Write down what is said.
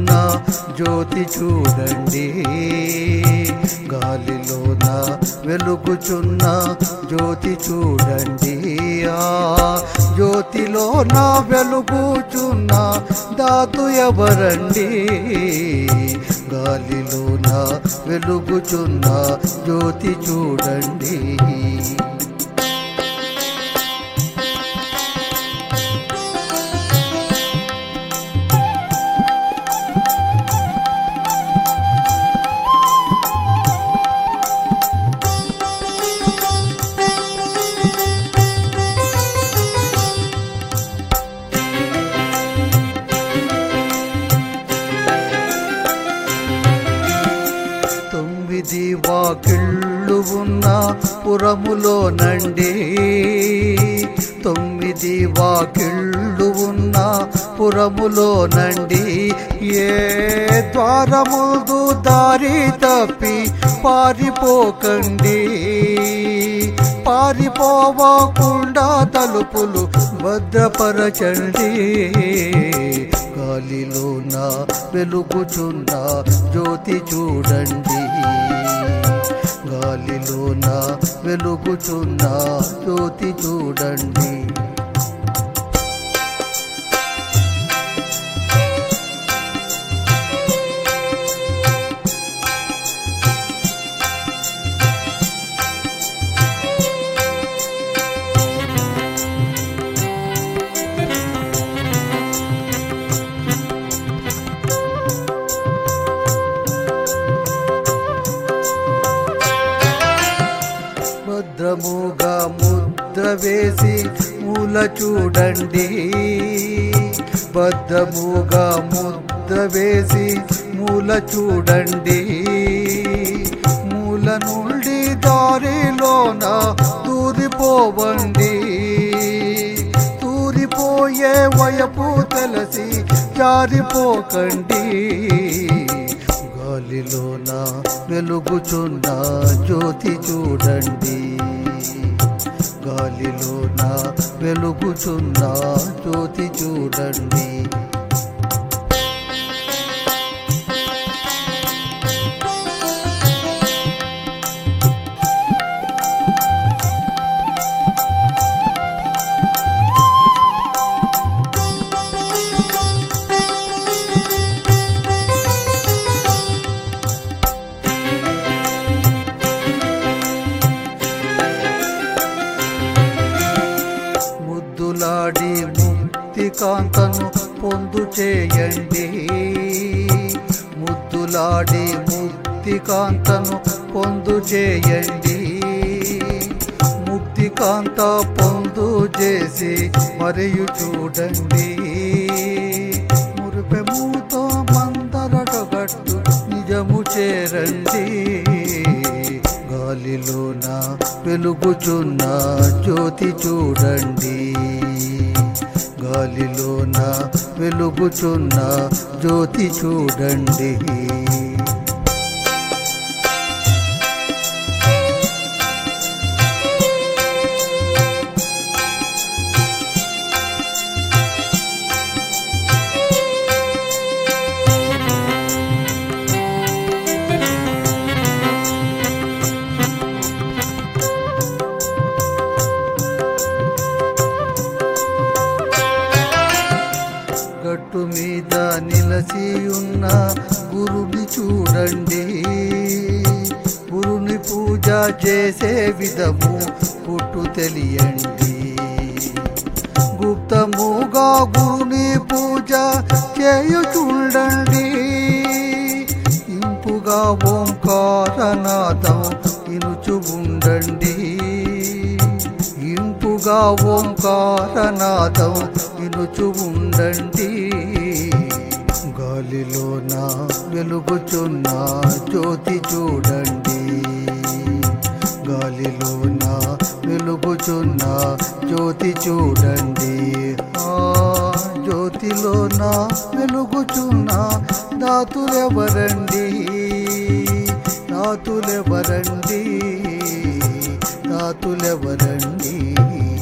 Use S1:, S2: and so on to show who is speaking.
S1: నా జ్యోతి చూడండి గాలిలో నా వెలుగుచున్న జ్యోతి చూడండి ఆ జ్యోతిలో నా వెలుగుచున్న దాతు ఎవరండి గాలిలో నా వెలుగుచున్న జ్యోతి చూడండి తొమ్మిది వాకిళ్ళు ఉన్న పురములో నండి తొమ్మిది వాకిళ్ళు ఉన్న పురములో నండి ఏ ద్వారముదు దారి తప్పి పారిపోకండి పారిపోవకుండా తలుపులు భద్రపరచండి గాలిలో నా వెలుగుచున్న జ్యోతి చూడండి గాలిలో నా వెలుగుచున్న జ్యోతి చూడండి భద్రముగా ముద్ర వేసి మూల చూడండి భద్రముగా ముద్ర వేసి మూల చూడండి మూల నుండి దారిలోన దూరిపోవండి తూరిపోయే వయపు తెలిసి జారిపోకండి గాలిలోన వెలుగుచున్న జ్యోతి చూడండి గాలిలోన వెలుగుచున్న జ్యోతి చూడండి ముద్దులాడి ముక్తి కాంతను పొందు చేయండి ముద్దులాడి ముక్తి కాంతను పొందు చేయండి ముక్తి కాంత పొందు చేసి మరియు చూడండి మురిపెముతో మందరటగట్టు నిజము చేరండి గాలిలోన వెలుగుచున్న జ్యోతి చూడండి గాలిలోన వెలుగుచున్న జ్యోతి చూడండి గట్టు మీద నిలసి ఉన్న గురుని చూడండి గురుని పూజ చేసే విధము పుట్టు తెలియండి గుప్తముగా గురుని పూజ చేయు చూడండి ఇంపుగా ఓంకారనాదం ఇనుచు ఉండండి ఇంపుగా ఓంకారనాదం వినుచు ఉండండి గాలిలో నా వెలుగుచున్న జ్యోతి చూడండి గాలిలో నా వెలుగుచున్న జ్యోతి చూడండి ఆ జ్యోతిలో నా వెలుగుచున్న దాతులెవరండి దాతులెవరండి దాతులెవరండి